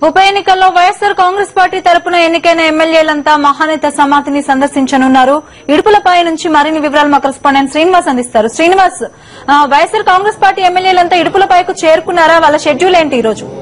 ఉప ఎన్నికల్లో వైఎస్సార్ కాంగ్రెస్ పార్టీ తరపున ఎన్నికైన ఎమ్మెల్యేలంతా మహానేత సమాధిని సందర్శించనున్నారు ఇడుపులపై నుంచి మరిన్ని వివరాలు మా కరెస్పాండెంట్ శ్రీనివాస్ అందిస్తారు శ్రీనివాస్ ఆ, వైఎస్సార్ కాంగ్రెస్ పార్టీ ఎమ్మెల్యేలంతా ఇడుపులపైకు చేరుకున్నారా వాళ్ళ షెడ్యూల్ ఏంటి ఈ రోజు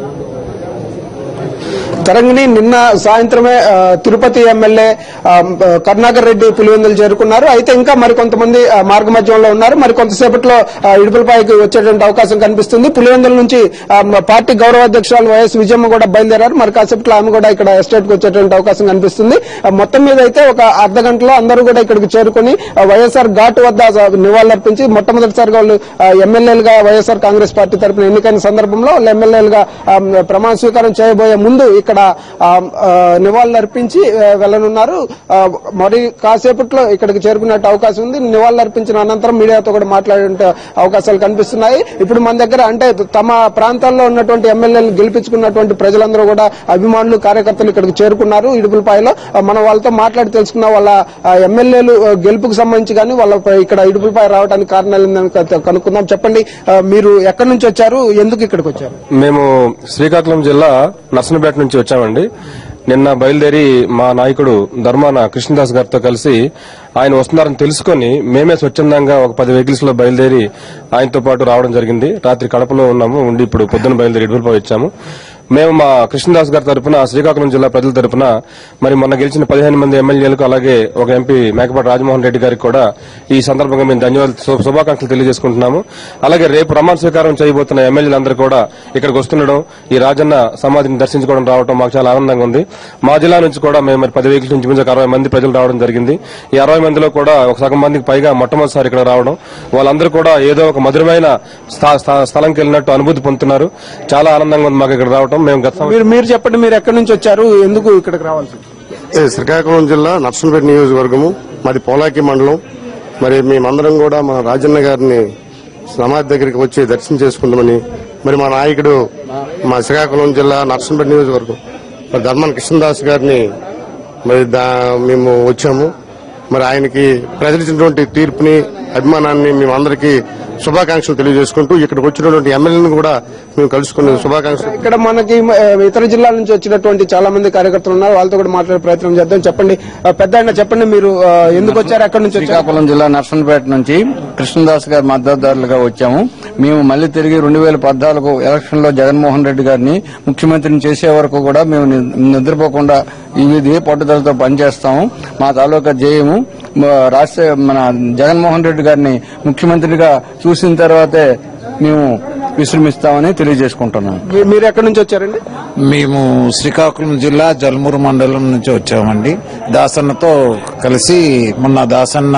తరంగిణి నిన్న సాయంత్రమే ఆ, తిరుపతి ఎమ్మెల్యే ఆ, కరుణాకర్ రెడ్డి పులివెందులు చేరుకున్నారు అయితే ఇంకా మరి కొంతమంది ఆ, మార్గ మధ్యంలో ఉన్నారు మరి కొంతసేపట్లో ఆ, ఇడుపులపైకి వచ్చేటువంటి అవకాశం కనిపిస్తుంది పులివెందుల నుంచి ఆ, మ- పార్టీ గౌరవ అధ్యక్షురాలు వైఎస్ విజయమ్మ కూడా బయలుదేరారు మరి కాసేపట్లో ఆమె కూడా ఇక్కడ ఎస్టేట్ కు వచ్చేటువంటి అవకాశం కనిపిస్తుంది ఆ, మొత్తం మీద అయితే ఒక అర్ధ గంటలో అందరూ కూడా ఇక్కడికి చేరుకుని ఆ, వైఎస్ఆర్ ఘాట్ వద్ద నివాళులర్పించి మొట్టమొదటిసారిగా వాళ్ళు ఆ, ఎమ్మెల్యేలుగా వైఎస్ఆర్ కాంగ్రెస్ పార్టీ తరపున ఎన్నికైన సందర్భంలో వాళ్ళు ఎమ్మెల్యేలుగా ఆ, ప్రమాణ స్వీకారం చేయబోయే ముందు ఇక్కడ ఆ, ఆ, నివాళులర్పించి ఆ, వెళ్ళనున్నారు ఆ, మరి కాసేపట్లో ఇక్కడికి చేరుకునే అవకాశం ఉంది నివాళులర్పించిన అనంతరం మీడియాతో కూడా మాట్లాడే అవకాశాలు కనిపిస్తున్నాయి ఇప్పుడు మన దగ్గర అంటే తమ ప్రాంతాల్లో ఉన్నటువంటి ఎమ్మెల్యేలు గెలిపించుకున్నటువంటి ప్రజలందరూ కూడా అభిమానులు కార్యకర్తలు ఇక్కడికి చేరుకున్నారు ఇడుపులపాయలో ఆ, మనం వాళ్ళతో మాట్లాడి తెలుసుకున్న వాళ్ళ ఆ, ఎమ్మెల్యేలు ఆ, గెలుపుకు సంబంధించి కానీ వాళ్ళ ఇక్కడ ఇడుపులపాయ రావడానికి కారణాలు ఏందని క- కనుక్కుందాం చెప్పండి ఆ, మీరు ఎక్కడి నుంచి వచ్చారు ఎందుకు ఇక్కడికి వచ్చారు మేము శ్రీకాకుళం జిల్లా నర్సనపేట నుంచి వచ్చామండి నిన్న బయలుదేరి మా నాయకుడు ధర్మాన కృష్ణదాస్ గారితో కలిసి ఆయన వస్తున్నారని తెలుసుకొని మేమే స్వచ్ఛందంగా ఒక పది వెహికల్స్ లో బయలుదేరి ఆయనతో పాటు రావడం జరిగింది రాత్రి కడపలో ఉన్నాము ఉండి ఇప్పుడు పొద్దున బయలుదేరి ఇడుపులపై వచ్చాము మేము మా కృష్ణదాస్ గారి తరపున శ్రీకాకుళం జిల్లా ప్రజల తరపున మరి మొన్న గెలిచిన పదిహేను మంది ఎమ్మెల్యేలకు అలాగే ఒక ఎంపీ మేకపాటి రాజమోహన్ రెడ్డి గారికి కూడా ఈ సందర్భంగా మేము ధన్యవాదాలు శు- శుభాకాంక్షలు తెలియజేసుకుంటున్నాము అలాగే రేపు ప్రమాణ స్వీకారం చేయబోతున్న ఎమ్మెల్యేలందరూ కూడా ఇక్కడికి వస్తుండడం ఈ రాజన్న సమాధిని దర్శించుకోవడం రావడం మాకు చాలా ఆనందంగా ఉంది మా జిల్లా నుంచి కూడా మేము మరి పది వెహికల్స్ నుంచి మించి ఒక అరవై మంది ప్రజలు రావడం జరిగింది ఈ అరవై మందిలో కూడా ఒక సగం మందికి పైగా మొట్టమొదటిసారి ఇక్కడ రావడం వాళ్ళందరూ కూడా ఏదో ఒక మధురమైన స్థా- స్థా- స్థలంకి వెళ్ళినట్టు అనుభూతి పొందుతున్నారు చాలా ఆనందంగా ఉంది మాకు ఇక్కడ రావడం మేము గత సంవత్సరం మీరు మీరు చెప్పండి మీరు ఎక్కడి నుంచి వచ్చారు ఎందుకు ఇక్కడికి రావాల్సి ఏ శ్రీకాకుళం జిల్లా నర్సంపేట నియోజకవర్గము మాది పోలాకి మండలం మరి మేమందరం కూడా మా రాజన్న గారిని సమాధి దగ్గరికి వచ్చి దర్శనం చేసుకుందామని మరి మా నాయకుడు మా శ్రీకాకుళం జిల్లా నర్సంపేట నియోజకవర్గం మరి ధర్మన్ కృష్ణదాస్ గారిని మరి దా- మేము వచ్చాము మరి ఆయనకి ప్రజలు ఇచ్చినటువంటి తీర్పుని అభిమానాన్ని మేమందరికీ శుభాకాంక్షలు తెలియజేసుకుంటూ ఇక్కడికి వచ్చినటువంటి ఎమ్మెల్యేలను కూడా మేము కలుసుకునే శుభాకాంక్షలు ఇక్కడ మనకి ఆ, ఇతర జిల్లాల నుంచి వచ్చినటువంటి చాలా మంది కార్యకర్తలు ఉన్నారు వాళ్ళతో కూడా మాట్లాడే ప్రయత్నం చేద్దాం చెప్పండి పెద్ద ఆయన చెప్పండి మీరు ఆ, ఎందుకు వచ్చారు ఎక్కడి నుంచి వచ్చారు శ్రీకాకుళం జిల్లా నర్సంపేట నుంచి కృష్ణదాస్ గారి మద్దతుదారులుగా వచ్చాము మేము మళ్ళీ తిరిగి రెండు వేల పద్నాలుగు ఎలక్షన్ లో జగన్మోహన్ రెడ్డి గారిని ముఖ్యమంత్రిని చేసే వరకు కూడా మేము ని- నిద్రపోకుండా ఇదే పట్టుదలతో పనిచేస్తాము మా తాలూకా జయము మ- రాష్ట్ర మన జగన్మోహన్ రెడ్డి గారిని ముఖ్యమంత్రిగా చూసిన తర్వాతే మేము విశ్రమిస్తామని తెలియజేసుకుంటున్నాం మీ- మీరు ఎక్కడి నుంచి వచ్చారండి మేము శ్రీకాకుళం జిల్లా జల్మూరు మండలం నుంచి వచ్చామండి దాసన్నతో కలిసి మొన్న దాసన్న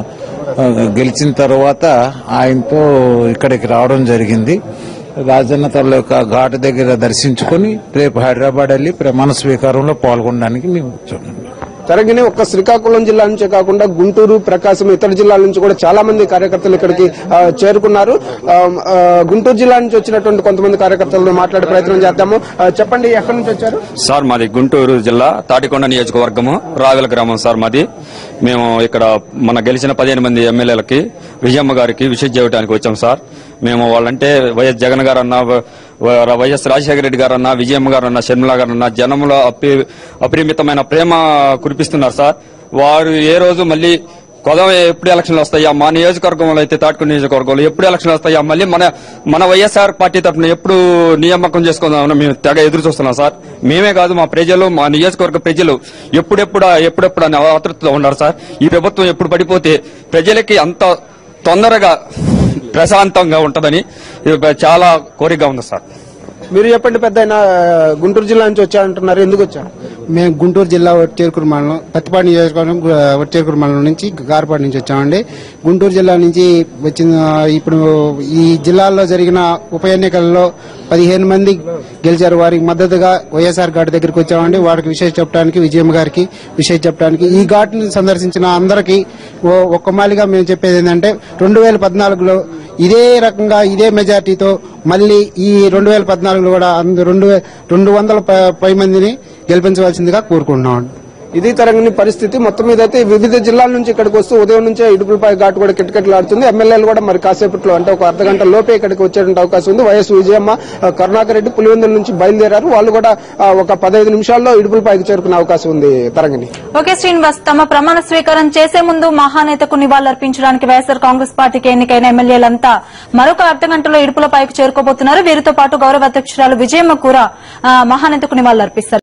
ఆ, గెలిచిన తర్వాత ఆయనతో ఇక్కడికి రావడం జరిగింది రాజన్న తాలూకా ఘాటు దగ్గర దర్శించుకొని రేపు హైదరాబాద్ వెళ్ళి ప్రమాణ స్వీకారంలో పాల్గొనడానికి మేము వచ్చామండి తరగిని ఒక్క శ్రీకాకుళం జిల్లా నుంచే కాకుండా గుంటూరు ప్రకాశం ఇతర జిల్లాల నుంచి కూడా చాలా మంది కార్యకర్తలు ఇక్కడికి ఆ, చేరుకున్నారు ఆ, ఆ, గుంటూరు జిల్లా నుంచి వచ్చినటువంటి కొంతమంది కార్యకర్తలతో మాట్లాడే ప్రయత్నం చేద్దాము ఆ, చెప్పండి ఎక్కడి నుంచి వచ్చారు సార్ మాది గుంటూరు జిల్లా తాటికొండ నియోజకవర్గము రావిల గ్రామం సార్ మాది మేము ఇక్కడ మన గెలిచిన పదిహేను మంది ఎమ్మెల్యేలకి విజయమ్మ గారికి విషయం చేయడానికి వచ్చాం సార్ మేము వాళ్ళంటే వైఎస్ జగన్ గారు అన్న వ- వైఎస్ రాజశేఖర రెడ్డి గారు అన్న విజయమ్మ గారు అన్న షర్మిల గారు అన్న జనంలో అపి- అపరిమితమైన ప్రేమ కురిపిస్తున్నారు సార్ వారు ఏ రోజు మళ్ళీ కొదవ ఎప్పుడు ఎలక్షన్లు వస్తాయా మా నియోజకవర్గంలో అయితే తాటికొండ నియోజకవర్గంలో ఎప్పుడు ఎలక్షన్లు వస్తాయా మళ్ళీ మన మన వైఎస్ఆర్ పార్టీ తరఫున ఎప్పుడు నియామకం చేసుకుందామని మేము తెగ ఎదురు చూస్తున్నాం సార్ మేమే కాదు మా ప్రజలు మా నియోజకవర్గ ప్రజలు ఎప్పుడెప్పుడు ఎప్పుడెప్పుడు అనే ఆతృతలో ఉన్నారు సార్ ఈ ప్రభుత్వం ఎప్పుడు పడిపోతే ప్రజలకి అంత తొందరగా ప్రశాంతంగా ఉంటదని ఇది చాలా కోరికగా ఉంది సార్ మీరు చెప్పండి పెద్ద ఆయన గుంటూరు జిల్లా నుంచి వచ్చారంటున్నారు ఎందుకు వచ్చారు మేము గుంటూరు జిల్లా ఒట్టేరుకూరు మండలం పత్తిపాడు నియోజకవర్గం గు- ఒట్టేరుకూరు మండలం నుంచి గారపాడు నుంచి వచ్చామండి గుంటూరు జిల్లా నుంచి వచ్చిన ఇప్పుడు ఈ జిల్లాలో జరిగిన ఉప ఎన్నికల్లో పదిహేను మంది గెలిచారు వారికి మద్దతుగా వైఎస్ఆర్ ఘాట్ దగ్గరికి వచ్చామండి వారికి విషయం చెప్పడానికి విజయమ్మ గారికి విషయం చెప్పడానికి ఈ ఘాట్ని సందర్శించిన అందరికీ ఓ- ఒక్కమాలిగా మేము చెప్పేది ఏంటంటే రెండు వేల పద్నాలుగులో ఇదే రకంగా ఇదే మెజార్టీతో మళ్ళీ ఈ రెండు వేల పద్నాలుగులో కూడా అంద- రెండు వే- రెండు వందల ప- పై మందిని గెలిపించవలసిందిగా కోరుకుంటున్నాం ఇది తరంగని పరిస్థితి మొత్తం మీద అయితే వివిధ జిల్లాల నుంచి ఇక్కడికి వస్తూ ఉదయం నుంచే ఇడుపులపై ఘాటు కూడా కిటకిటలాడుతుంది ఎమ్మెల్యేలు కూడా మరి కాసేపట్లో అంటే ఒక అర్ధ గంట లోపే ఇక్కడికి వచ్చేటువంటి అవకాశం ఉంది వైఎస్ విజయమ్మ ఆ, కరుణాకర్ రెడ్డి పులివెందుల నుంచి బయలుదేరారు వాళ్ళు కూడా ఆ, ఒక పదహైదు నిమిషాల్లో ఇడుపులపైకి చేరుకునే అవకాశం ఉంది తరంగిణి ఓకే శ్రీనివాస్ తమ ప్రమాణ స్వీకారం చేసే ముందు మహానేతకు నివాళులర్పించడానికి వైఎస్ఆర్ కాంగ్రెస్ పార్టీకి ఎన్నికైన ఎమ్మెల్యేలంతా మరొక అర్ధ గంటలో ఇడుపులపైకి చేరుకోబోతున్నారు వీరితో పాటు గౌరవ అధ్యక్షురాలు విజయమ్మ కూడా ఆ, మహానేతకు నివాళులర్పిస్తారు